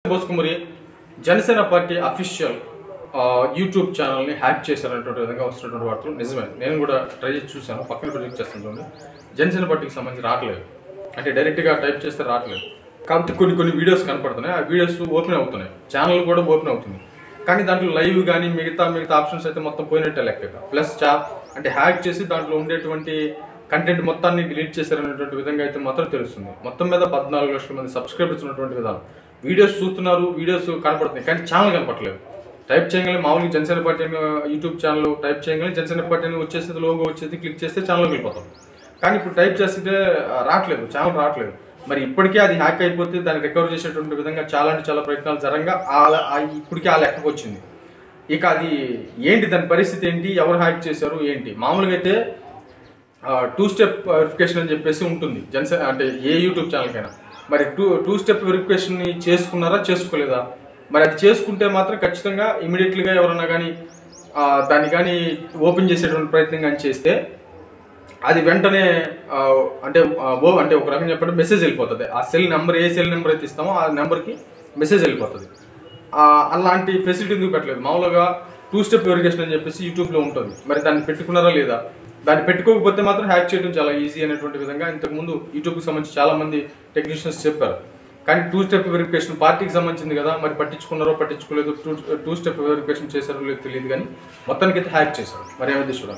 బోస్కుమరి Janasena party official YouTube ఛానల్ని hack చేశారనేటువంటి విధంగా వస్తున్నటువంటి వార్తలు నిజమే నేను కూడా ట్రై చేసి చూశాను పక్కన ప్రొజెక్ట్ చేస్తాను చూడండి జనసేన పార్టీకి సంబంధించి రావట్లేదు అంటే డైరెక్ట్గా టైప్ చేస్తే రావట్లేదు కాబట్టి కొన్ని కొన్ని వీడియోస్ కనపడుతున్నాయి ఆ వీడియోస్ ఓపెన్ అవుతున్నాయి ఛానల్ కూడా ఓపెన్ అవుతుంది కానీ దాంట్లో లైవ్ కానీ మిగతా మిగతా ఆప్షన్స్ అయితే మొత్తం పోయినట్టే లెక్క ప్లస్ చా అంటే హ్యాక్ చేసి దాంట్లో ఉండేటువంటి కంటెంట్ మొత్తాన్ని డిలీట్ చేశారనేటువంటి విధంగా అయితే మాత్రం తెలుస్తుంది మొత్తం మీద పద్నాలుగు లక్షల మంది సబ్స్క్రైబర్స్ ఉన్నటువంటి విధానం వీడియోస్ చూస్తున్నారు వీడియోస్ కనపడుతున్నాయి కానీ ఛానల్ కనపడలేదు టైప్ చేయగలి మామూలుగా జనసేన పార్టీ అని యూట్యూబ్ ఛానల్ టైప్ చేయగలి జనసేన పార్టీ అని వచ్చేసి లోగో వచ్చేది క్లిక్ చేస్తే ఛానల్కి వెళ్ళిపోతాం కానీ ఇప్పుడు టైప్ చేస్తే ఆ, రావట్లేదు ఛానల్ రావట్లేదు మరి ఇప్పటికే అది హ్యాక్ అయిపోతే దాన్ని రికవర్ చేసేటువంటి విధంగా చాలా అంటే చాలా ప్రయత్నాలు జరంగా ఆ- ఆ ఇప్పటికే ఆ లెక్కకు వచ్చింది ఇక అది ఏంటి దాని పరిస్థితి ఏంటి ఎవరు హ్యాక్ చేశారు ఏంటి మామూలుగా అయితే టూ స్టెప్ వెరిఫికేషన్ అని చెప్పేసి ఉంటుంది జనసేన అంటే ఏ యూట్యూబ్ ఛానల్కైనా మరి టూ టూ స్టెప్ వెరిఫికేషన్ చేసుకున్నారా చేసుకోలేదా మరి అది చేసుకుంటే మాత్రం ఖచ్చితంగా ఇమీడియట్లీగా ఎవరన్నా కానీ దాన్ని కానీ ఓపెన్ చేసేటువంటి ప్రయత్నం కానీ చేస్తే అది వెంటనే ఆ, అంటే ఆ, ఓ అంటే ఒక రకంగా చెప్పంటే మెసేజ్ వెళ్ళిపోతుంది ఆ సెల్ నెంబర్ ఏ సెల్ నెంబర్ అయితే ఇస్తామో ఆ నెంబర్కి మెసేజ్ వెళ్ళిపోతుంది ఆ, అలాంటి ఫెసిలిటీ ఎందుకు పెట్టలేదు మామూలుగా టూ స్టెప్ వెరిఫికేషన్ అని చెప్పేసి యూట్యూబ్లో ఉంటుంది మరి దాన్ని పెట్టుకున్నారా లేదా దాన్ని పెట్టుకోకపోతే మాత్రం హ్యాక్ చేయడం చాలా ఈజీ అనేటువంటి విధంగా ఇంతకుముందు యూట్యూబ్కి సంబంధించి చాలా మంది టెక్నీషియన్స్ చెప్పారు కానీ టూ స్టెప్ వెరిఫికేషన్ పార్టీకి సంబంధించింది కదా మరి పట్టించుకున్నారో పట్టించుకోలేదు టూ టూ స్టెప్ వెరిఫికేషన్ చేశారో లేదో తెలియదు కానీ మొత్తానికి అయితే హ్యాక్ చేశారు మరి ఏమైంది చూడండి